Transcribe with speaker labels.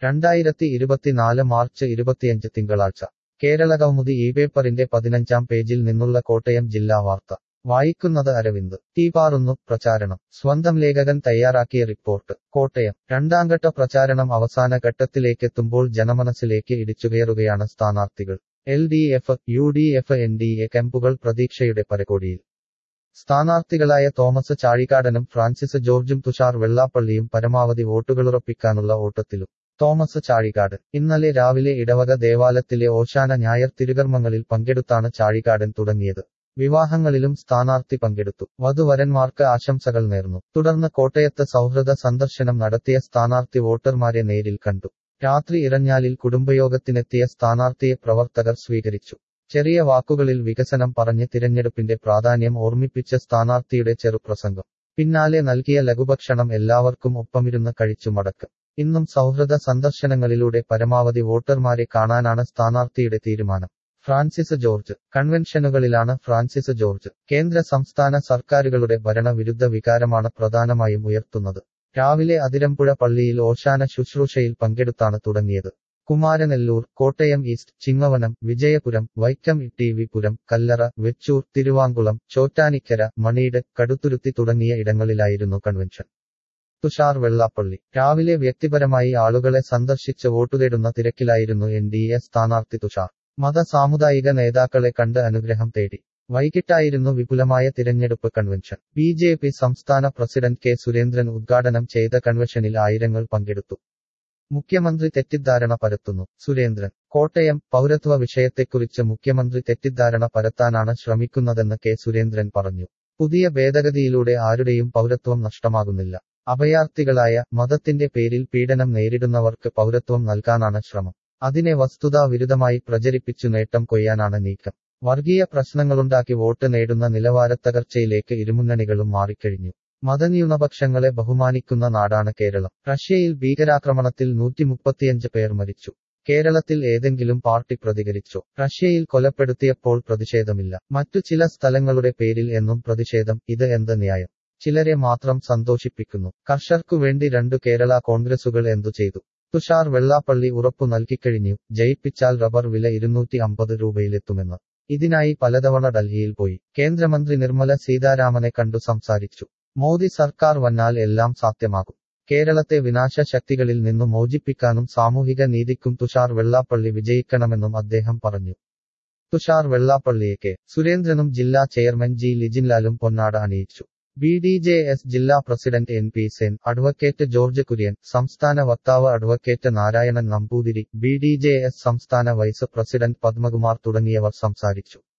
Speaker 1: രണ്ടായിരത്തി ഇരുപത്തിനാല് മാർച്ച് ഇരുപത്തിയഞ്ച് തിങ്കളാഴ്ച കേരളകൗമുദി ഈ പേപ്പറിന്റെ പതിനഞ്ചാം പേജിൽ നിന്നുള്ള കോട്ടയം ജില്ലാ വാർത്ത വായിക്കുന്നത് അരവിന്ദ് തീപാറുന്നു പ്രചാരണം സ്വന്തം ലേഖകൻ തയ്യാറാക്കിയ റിപ്പോർട്ട് കോട്ടയം രണ്ടാംഘട്ട പ്രചാരണം അവസാന ഘട്ടത്തിലേക്കെത്തുമ്പോൾ ജനമനസ്സിലേക്ക് ഇടിച്ചുകയറുകയാണ് സ്ഥാനാർത്ഥികൾ L D F U D F N D A ക്യാമ്പുകൾ പ്രതീക്ഷയുടെ പരകോടിയിൽ സ്ഥാനാർത്ഥികളായ തോമസ് ചാഴികാടനും ഫ്രാൻസിസ് ജോർജും തുഷാർ വെള്ളാപ്പള്ളിയും പരമാവധി വോട്ടുകളുറപ്പിക്കാനുള്ള ഓട്ടത്തിലും തോമസ് ചാഴികാട് ഇന്നലെ രാവിലെ ഇടവക ദേവാലയത്തിലെ ഓശാന ഞായർ തിരുകർമ്മങ്ങളിൽ പങ്കെടുത്താണ് ചാഴികാടൻ തുടങ്ങിയത് വിവാഹങ്ങളിലും സ്ഥാനാർത്ഥി പങ്കെടുത്തു വധുവരന്മാർക്ക് ആശംസകൾ നേർന്നു തുടർന്ന് കോട്ടയത്ത് സൗഹൃദ സന്ദർശനം നടത്തിയ സ്ഥാനാർത്ഥി വോട്ടർമാരെ നേരിൽ കണ്ടു രാത്രി ഇറഞ്ഞാലിൽ കുടുംബയോഗത്തിനെത്തിയ സ്ഥാനാർത്ഥിയെ പ്രവർത്തകർ സ്വീകരിച്ചു ചെറിയ വാക്കുകളിൽ വികസനം പറഞ്ഞ് തിരഞ്ഞെടുപ്പിന്റെ പ്രാധാന്യം ഓർമ്മിപ്പിച്ച സ്ഥാനാർത്ഥിയുടെ ചെറുപ്രസംഗം പിന്നാലെ നൽകിയ ലഘുഭക്ഷണം എല്ലാവർക്കും ഒപ്പമിരുന്ന് കഴിച്ചു മടക്ക് ഇന്നും സൗഹൃദ സന്ദർശനങ്ങളിലൂടെ പരമാവധി വോട്ടർമാരെ കാണാനാണ് സ്ഥാനാർത്ഥിയുടെ തീരുമാനം ഫ്രാൻസിസ് ജോർജ് കൺവെൻഷനുകളിലാണ് ഫ്രാൻസിസ് ജോർജ് കേന്ദ്ര സംസ്ഥാന സർക്കാരുകളുടെ ഭരണവിരുദ്ധ വികാരമാണ് പ്രധാനമായും ഉയർത്തുന്നത് രാവിലെ അതിരമ്പുഴ പള്ളിയിൽ ഓശാന ശുശ്രൂഷയിൽ പങ്കെടുത്താണ് തുടങ്ങിയത് Kumaranellur Kottayam east Chingavanam Vijayapuram Vaikom T V Puram Kallara Vechoor Thiruvankulam Chottanikkara Maneed Kaduthuruthy തുടങ്ങിയ ഇടങ്ങളിലായിരുന്നു കൺവെൻഷൻ തുഷാർ വെള്ളാപ്പള്ളി രാവിലെ വ്യക്തിപരമായി ആളുകളെ സന്ദർശിച്ച് വോട്ടുതേടുന്ന തിരക്കിലായിരുന്നു എൻ ഡി എ സ്ഥാനാർത്ഥി തുഷാർ മത സാമുദായിക നേതാക്കളെ കണ്ട് അനുഗ്രഹം തേടി വൈകിട്ടായിരുന്നു വിപുലമായ തിരഞ്ഞെടുപ്പ് കൺവെൻഷൻ ബി ജെ പി സംസ്ഥാന പ്രസിഡന്റ് കെ സുരേന്ദ്രൻ ഉദ്ഘാടനം ചെയ്ത കൺവെൻഷനിൽ ആയിരങ്ങൾ പങ്കെടുത്തു മുഖ്യമന്ത്രി തെറ്റിദ്ധാരണ പരത്തുന്നു സുരേന്ദ്രൻ കോട്ടയം പൗരത്വ വിഷയത്തെക്കുറിച്ച് മുഖ്യമന്ത്രി തെറ്റിദ്ധാരണ പരത്താനാണ് ശ്രമിക്കുന്നതെന്ന് കെ സുരേന്ദ്രൻ പറഞ്ഞു പുതിയ ഭേദഗതിയിലൂടെ ആരുടെയും പൗരത്വം നഷ്ടമാകുന്നില്ല അഭയാർത്ഥികളായ മതത്തിന്റെ പേരിൽ പീഡനം നേരിടുന്നവർക്ക് പൗരത്വം നൽകാനാണ് ശ്രമം അതിനെ വസ്തുതാ വിരുദ്ധമായി പ്രചരിപ്പിച്ചു നേട്ടം കൊയ്യാനാണ് നീക്കം വർഗീയ പ്രശ്നങ്ങളുണ്ടാക്കി വോട്ട് നേടുന്ന നിലവാരത്തകർച്ചയിലേക്ക് ഇരുമുന്നണികളും മാറിക്കഴിഞ്ഞു മതന്യൂനപക്ഷങ്ങളെ ബഹുമാനിക്കുന്ന നാടാണ് കേരളം റഷ്യയിൽ ഭീകരാക്രമണത്തിൽ നൂറ്റി മുപ്പത്തിയഞ്ച് പേർ മരിച്ചു കേരളത്തിൽ ഏതെങ്കിലും പാർട്ടി പ്രതികരിച്ചോ റഷ്യയിൽ കൊലപ്പെടുത്തിയപ്പോൾ പ്രതിഷേധമില്ല മറ്റു ചില സ്ഥലങ്ങളുടെ പേരിൽ എന്നും പ്രതിഷേധം ഇത് എന്ത് ന്യായം ചിലരെ മാത്രം സന്തോഷിപ്പിക്കുന്നു കർഷകർക്കു വേണ്ടി രണ്ടു കേരള കോൺഗ്രസുകൾ എന്തു ചെയ്തു തുഷാർ വെള്ളാപ്പള്ളി ഉറപ്പു നൽകിക്കഴിഞ്ഞു ജയിപ്പിച്ചാൽ റബ്ബർ വില ഇരുന്നൂറ്റി അമ്പത് രൂപയിലെത്തുമെന്ന് ഇതിനായി പലതവണ ഡൽഹിയിൽ പോയി കേന്ദ്രമന്ത്രി നിർമ്മല സീതാരാമനെ കണ്ടു സംസാരിച്ചു മോദി സർക്കാർ വന്നാൽ എല്ലാം സാധ്യമാകും കേരളത്തെ വിനാശ ശക്തികളിൽ നിന്നു മോചിപ്പിക്കാനും സാമൂഹിക നീതിക്കും തുഷാർ വെള്ളാപ്പള്ളി വിജയിക്കണമെന്നും അദ്ദേഹം പറഞ്ഞു തുഷാർ വെള്ളാപ്പള്ളിയെ കെ സുരേന്ദ്രനും ജില്ലാ ചെയർമാൻ ജി ലിജിൻലാലും പൊന്നാട അണിയിച്ചു ബി ഡി ജെ എസ് ജില്ലാ president N P Sen advocate George Kurian സംസ്ഥാന വക്താവ് advocate Narayanan Namboothiri B D J S സംസ്ഥാന വൈസ് പ്രസിഡന്റ് പത്മകുമാർ തുടങ്ങിയവർ സംസാരിച്ചു